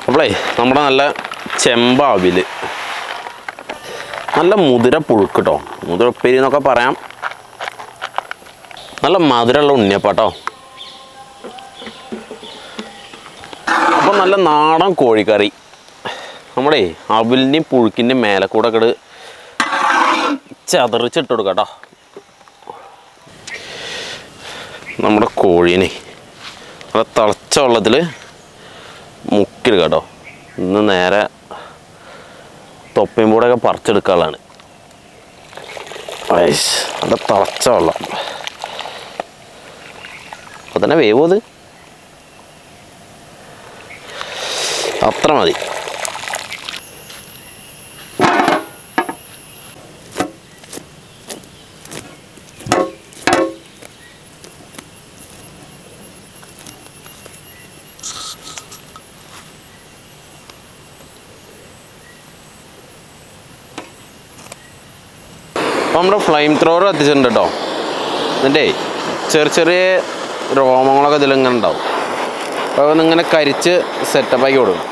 അപ്പോളേ നമ്മുടെ നല്ല ചെമ്പാവില് നല്ല മുതിര പുഴുക്ക് കേട്ടോ മുതിര ഉപ്പേരി എന്നൊക്കെ പറയാം നല്ല മധുരമുള്ള ഉണ്ണിയപ്പാട്ടോ അപ്പോൾ നല്ല നാടൻ കോഴിക്കറി നമ്മുടെ അവിലിൻ്റെയും പുഴുക്കിൻ്റെയും മേലെ കൂടെ കിട് ചതറിച്ചിട്ട് കൊടുക്കാം കേട്ടോ നമ്മുടെ കോഴീനെ നല്ല തിളച്ച വെള്ളത്തിൽ മുക്കിടുക കേട്ടോ ഇന്ന് നേരെ തൊപ്പയും കൂടെയൊക്കെ പറിച്ചെടുക്കാനുള്ളതാണ് ഐസ്, നല്ല തിളച്ച വെള്ളം അപ്പോൾ തന്നെ വേവോ അത് അത്ര മതി അപ്പോൾ നമ്മുടെ ഫ്ലെയിം ത്രോവർ എത്തിച്ചിട്ടുണ്ട് കേട്ടോ എന്നിട്ടേ ചെറിയ ചെറിയ രോമങ്ങളൊക്കെ ഇതിലിങ്ങനെ ഉണ്ടാവും അപ്പോൾ അതൊന്നിങ്ങനെ കരിച്ച് സെറ്റപ്പാക്കി കൊടുക്കും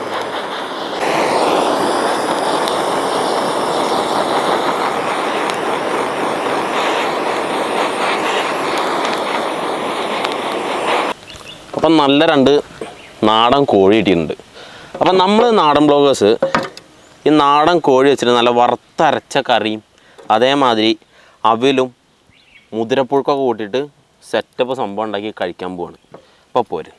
അപ്പം നല്ല രണ്ട് നാടൻ കോഴി കിട്ടിയിട്ടുണ്ട് അപ്പം നമ്മൾ നാടൻ ബ്ലോഗേഴ്സ് ഈ നാടൻ കോഴി വെച്ചിട്ട് നല്ല വറുത്തരച്ച കറിയും അതേമാതിരി അവിലും മുതിരപ്പുഴുക്കൊക്കെ കൂട്ടിയിട്ട് സെറ്റപ്പ് സംഭവം ഉണ്ടാക്കി കഴിക്കാൻ പോവാണ് അപ്പോൾ പോര്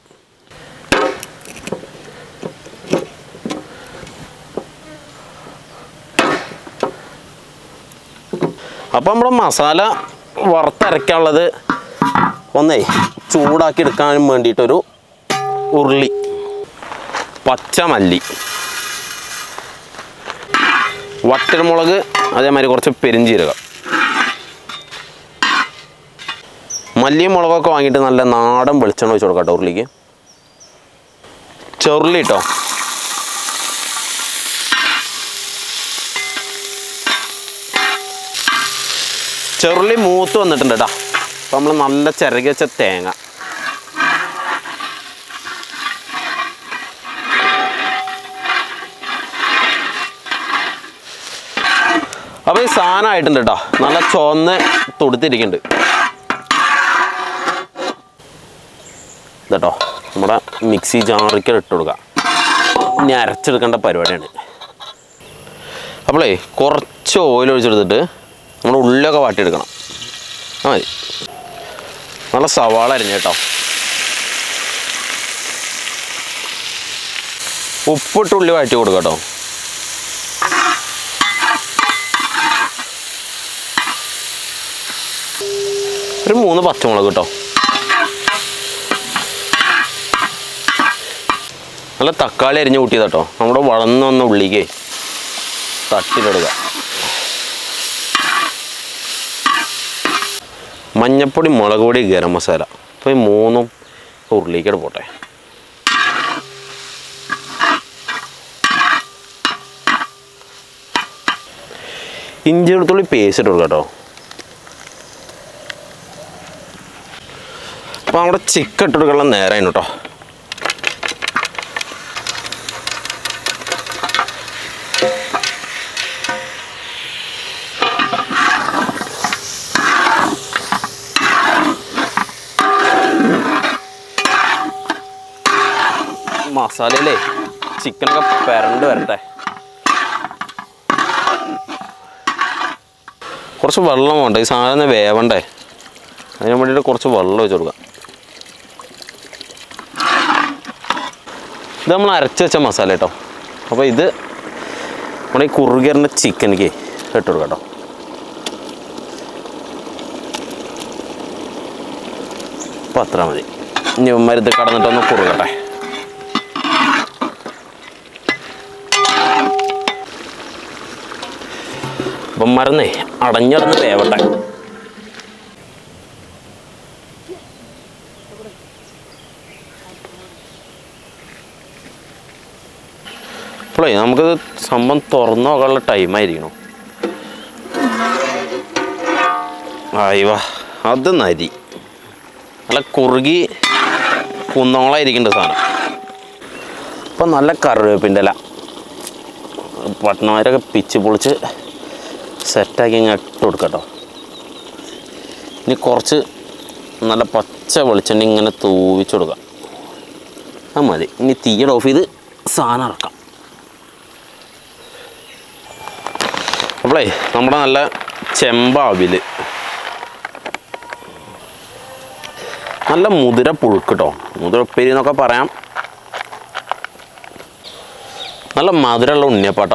അപ്പം നമ്മുടെ മസാല വറുത്തരയ്ക്കാനുള്ളത് ഒന്നേ ചൂടാക്കി എടുക്കാൻ വേണ്ടിയിട്ടൊരു ഉരുളി പച്ചമല്ലി വറ്റൽമുളക് അതേമാതിരി കുറച്ച് പെരിഞ്ചീരകം മല്ലിയും മുളകൊക്കെ വാങ്ങിയിട്ട് നല്ല നാടൻ വെളിച്ചെണ്ണ വെച്ച് കൊടുക്കാം കേട്ടോ ഉരുളിക്ക് ചെറുള്ളി കേട്ടോ ചെറുള്ളി മൂത്ത് വന്നിട്ടുണ്ട് കേട്ടോ അപ്പം നമ്മൾ നല്ല ചിരകി വെച്ച തേങ്ങ അപ്പോൾ ഈ സാധനം ആയിട്ടുണ്ട് കേട്ടോ നല്ല ചുവന്ന് തൊടുത്തിരിക്കുന്നുണ്ട് ഇതട്ടോ നമ്മുടെ മിക്സി ജാറിക്കൽ ഇട്ട് കൊടുക്കുക ഇനി അരച്ചെടുക്കേണ്ട പരിപാടിയാണ് അപ്പോളേ കുറച്ച് ഓയിൽ ഒഴിച്ചെടുത്തിട്ട് നമ്മുടെ ഉള്ളിലൊക്കെ വാട്ടിയെടുക്കണം ആ മതി നല്ല സവാള അരിഞ്ഞ കേട്ടോ ഉപ്പിട്ട് ഉള്ളി വഴറ്റി കൊടുക്കുക കേട്ടോ ഒരു മൂന്ന് പച്ചമുളക് കേട്ടോ നല്ല തക്കാളി അരിഞ്ഞ് കൂട്ടിയത് കേട്ടോ നമ്മുടെ വളർന്നു വന്ന ഉള്ളിക്ക് തട്ടിലിടുക മഞ്ഞപ്പൊടി മുളക് പൊടി ഗരം മസാല അപ്പോൾ ഈ മൂന്നും ഉരുളിക്കട് പോട്ടെ ഇഞ്ചി വെളുത്തുള്ളി പേസ്റ്റ് ഇട്ട് കൊടുക്കാം കേട്ടോ അപ്പോൾ നമ്മുടെ ചിക്കൻ ഇട്ട് കൊടുക്കാനുള്ള നേരമായിരുന്നു കേട്ടോ മസാലയിലേ ചിക്കനൊക്കെ പെരണ്ട് വരട്ടെ കുറച്ച് വെള്ളം വേണ്ട ഈ സാധനം ഒന്ന് വേവണ്ടേ അതിന് വേണ്ടിയിട്ട് കുറച്ച് വെള്ളം വെച്ച് കൊടുക്കാം ഇത് നമ്മൾ അരച്ച് വെച്ച മസാല കേട്ടോ അപ്പോൾ ഇത് നമ്മുടെ ഈ കുറുകറിൻ്റെ ചിക്കനിക്ക് ഇട്ട് കൊടുക്കാം കേട്ടോ അപ്പോൾ അത്ര മതി ഇനി മരുന്ന് കടന്നിട്ടൊന്ന് കുറുകട്ടെ അപ്പം മറന്നേ അടഞ്ഞടന്ന് വേവട്ടെ അപ്പോഴേ നമുക്കിത് സംഭവം തുറന്നു നോക്കാനുള്ള ടൈമായിരിക്കണം ആയിവാ അത് നരി നല്ല കുറുകി കുന്നോളായിരിക്കേണ്ട സാധനം അപ്പം നല്ല കറിവേപ്പിൻ്റെ ഇല പട്ടണമാരൊക്കെ പിച്ച് പൊളിച്ച് സെറ്റാക്കി ഇങ്ങനെ ഇട്ട് കൊടുക്കട്ടോ ഇനി കുറച്ച് നല്ല പച്ച വെളിച്ചെണ്ണ ഇങ്ങനെ തൂവിച്ച് കൊടുക്കാം അത് മതി ഇനി തീയുടെ ഓഫ് ചെയ്ത് സാധനം ഇറക്കാം അപ്പോളേ നമ്മുടെ നല്ല ചെമ്പാവിൽ നല്ല മുതിര പുഴുക്ക് കേട്ടോ മുതിര ഉപ്പേരി എന്നൊക്കെ പറയാം നല്ല മധുരമുള്ള ഉണ്ണിയപ്പാട്ടോ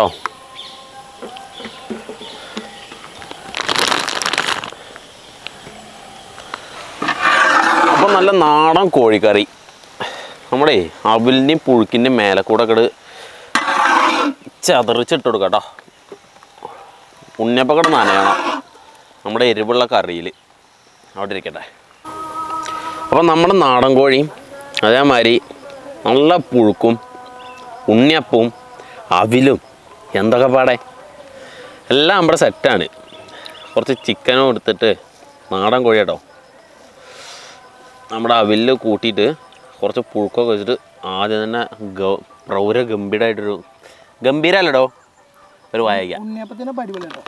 അപ്പോൾ നല്ല നാടൻ കോഴിക്കറി നമ്മുടെ അവിലിൻ്റെയും പുഴുക്കിൻ്റെയും മേലെ കൂടെ കട് ചതറിച്ചിട്ട് കൊടുക്കാം കേട്ടോ ഉണ്ണിയപ്പക്കട നനയണം നമ്മുടെ എരിവുള്ള കറിയിൽ അവിടെ ഇരിക്കട്ടെ അപ്പോൾ നമ്മുടെ നാടൻ കോഴിയും അതേമാതിരി നല്ല പുഴുക്കും ഉണ്ണിയപ്പവും അവിലും എന്തൊക്കെ പാടെ എല്ലാം നമ്മുടെ സെറ്റാണ് കുറച്ച് ചിക്കനും എടുത്തിട്ട് നാടൻ കോഴി കേട്ടോ നമ്മുടെ അവില് കൂട്ടിയിട്ട് കുറച്ച് പുഴുക്കൊക്കെ വെച്ചിട്ട് ആദ്യം തന്നെ ഗ പ്രൗര ഗംഭീരമായിട്ടൊരു ഗംഭീരല്ലടോ ഒരു വായിക്കാം ഉണ്ണിയപ്പത്തിന്റെ പരിപാടി കേട്ടോ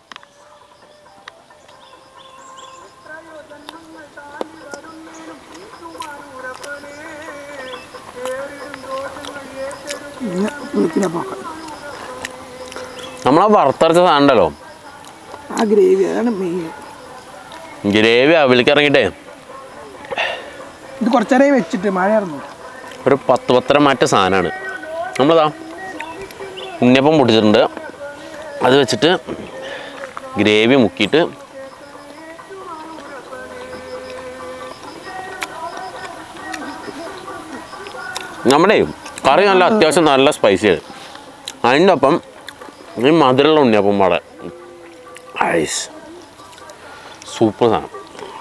പിന്നെ പുളിപ്പിനപ്പൊക്കെ നമ്മളാ വറുത്തരച്ച സാധനം ഉണ്ടല്ലോ ആ ഗ്രേവി അതാണ് മെയിൻ ഗ്രേവി അവിലേക്ക് ഇറങ്ങിയിട്ടേ ഇത് കുറച്ചേരം വെച്ചിട്ട് മഴയായിരുന്നു ഒരു പത്ത് പത്തര മാറ്റ സാധനമാണ് നമ്മളതാ ഉണ്ണിയപ്പം പൊട്ടിച്ചിട്ടുണ്ട് അത് വെച്ചിട്ട് ഗ്രേവി മുക്കിയിട്ട് നമ്മുടെ കറി നല്ല അത്യാവശ്യം നല്ല സ്പൈസിയാണ് അതിൻ്റെ ഒപ്പം ഈ മധുരമുള്ള ഉണ്ണിയപ്പം പാടെ ഐസ് സൂപ്പർ സാധനം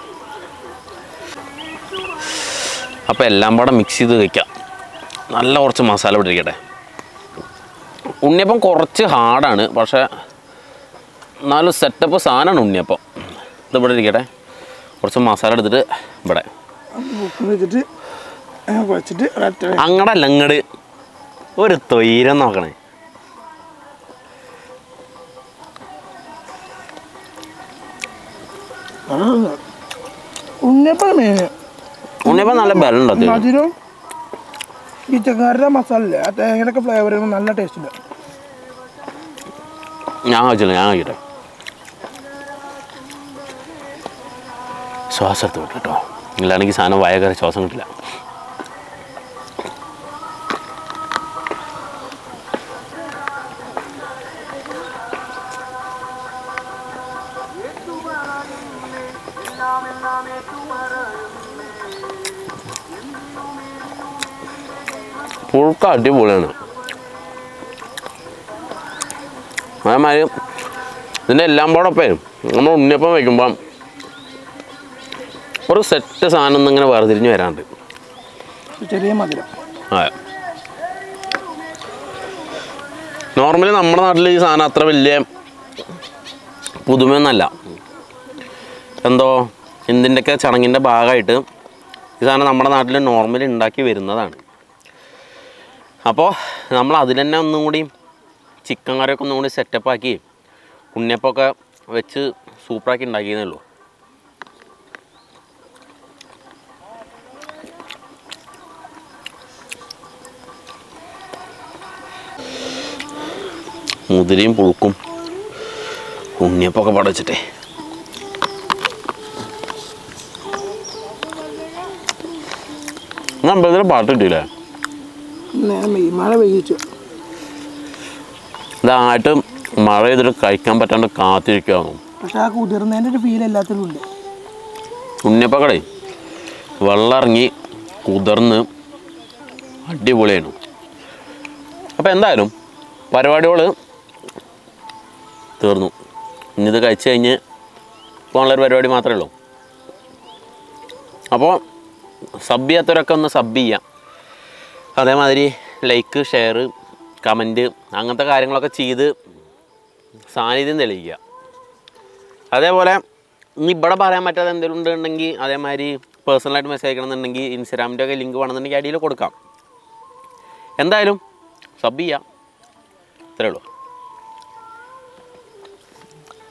അപ്പോൾ എല്ലാം പാടെ മിക്സ് ചെയ്ത് വയ്ക്കാം നല്ല കുറച്ച് മസാല പിടിക്കട്ടെ ഉണ്ണിയപ്പം കുറച്ച് ഹാർഡാണ് പക്ഷേ എന്നാലും സെറ്റപ്പ് സാധനമാണ് ഉണ്ണിയപ്പം ഇത് ഇവിടെ ഇരിക്കട്ടെ കുറച്ച് മസാല എടുത്തിട്ട് ഇവിടെ ഉപ്പ് വെച്ചിട്ട് ആ, വെച്ചിട്ട് ഒരൊറ്റ അങ്ങടല്ല അങ്ങട് ഒരു തൊയ്രം നോക്കണേ ഉണ്ണിയപ്പം മെയിൻ ഉണ്ണിയപ്പം നല്ല ബലമുണ്ട് അത്യാവശ്യം മധുരവും ഈ ചക്കാരുടെ മസാല ഇല്ലേ ആ തേങ്ങയുടെ ഫ്ലേവർ നല്ല ടേസ്റ്റ് ഉണ്ട് ഞാൻ കഴിച്ചില്ല ഞാൻ കഴിക്കട്ടെ ശ്വാസം എടുത്ത് വിട്ടു കേട്ടോ ഇല്ലാണെങ്കിൽ സാധനം വയ കയറി ശ്വാസം കിട്ടില്ല പുഴുക്ക അടിപൊളിയാണ് അതേമാതിരി ഇതിൻ്റെ എല്ലാം കൂടെ ഒപ്പേ നമ്മൾ ഉണ്ണിയപ്പം വയ്ക്കുമ്പം ഒരു സെറ്റ് സാധനം ഒന്നും ഇങ്ങനെ വേർതിരിഞ്ഞ് വരാണ്ട് ചെറിയ മധുരം അതെ നോർമലി നമ്മുടെ നാട്ടിൽ ഈ സാധനം അത്ര വലിയ പുതുമയൊന്നല്ല എന്തോ എന്തിൻ്റെയൊക്കെ ചടങ്ങിൻ്റെ ഭാഗമായിട്ട് ഈ സാധനം നമ്മുടെ നാട്ടിൽ നോർമലി ഉണ്ടാക്കി വരുന്നതാണ് അപ്പോൾ നമ്മൾ അതിൽ തന്നെ ഒന്നും കൂടി ചിക്കൻ കറിയൊക്കെ ഒന്നും കൂടി സെറ്റപ്പ് ആക്കി ഉണ്ണിയപ്പമൊക്കെ വെച്ച് സൂപ്പറാക്കി ഉണ്ടാക്കിയതേ ഉള്ളൂ മുതിരയും പുഴുക്കും ഉണ്ണിയപ്പമൊക്കെ പടച്ചിട്ടേ ഞാൻ അമ്പലത്തിൽ പാട്ട് കിട്ടിയില്ലേ നേരം വൈകി മഴ പെയ്യിച്ചു ഇതായിട്ട് മഴ ചെയ്തിട്ട് കഴിക്കാൻ പറ്റാണ്ട് കാത്തിരിക്കുകയാണോ പക്ഷെ ആ കുതിർന്നതിൻ്റെ ഒരു ഫീൽ എല്ലാത്തിലും ഉണ്ട് ഉണ്ണിയപ്പക്കടേ വെള്ളം ഇറങ്ങി കുതിർന്ന് അടിപൊളിയാണ് അപ്പോൾ എന്തായാലും പരിപാടികൾ തീർന്നു ഇനി ഇത് കഴിച്ച് കഴിഞ്ഞ് പോകാനുള്ളൊരു പരിപാടി മാത്രമേ ഉള്ളൂ അപ്പോൾ സബ് ചെയ്യാത്തവരൊക്കെ ഒന്ന് സബ് ചെയ്യാം അതേമാതിരി ലൈക്ക് ഷെയർ കമൻറ്റ് അങ്ങനത്തെ കാര്യങ്ങളൊക്കെ ചെയ്ത് സാന്നിധ്യം തെളിയിക്കുക അതേപോലെ ഇനി ഇവിടെ പറയാൻ പറ്റാതെ എന്തെങ്കിലും ഉണ്ടെങ്കിൽ അതേമാതിരി പേഴ്സണലായിട്ട് മെസ്സേജ് അയക്കണമെന്നുണ്ടെങ്കിൽ ഇൻസ്റ്റാഗ്രാമിൻ്റെ ഒക്കെ ലിങ്ക് വേണമെന്നുണ്ടെങ്കിൽ അടിയിൽ കൊടുക്കാം എന്തായാലും സബ് ചെയ്യാം ഇത്രയേ ഉള്ളൂ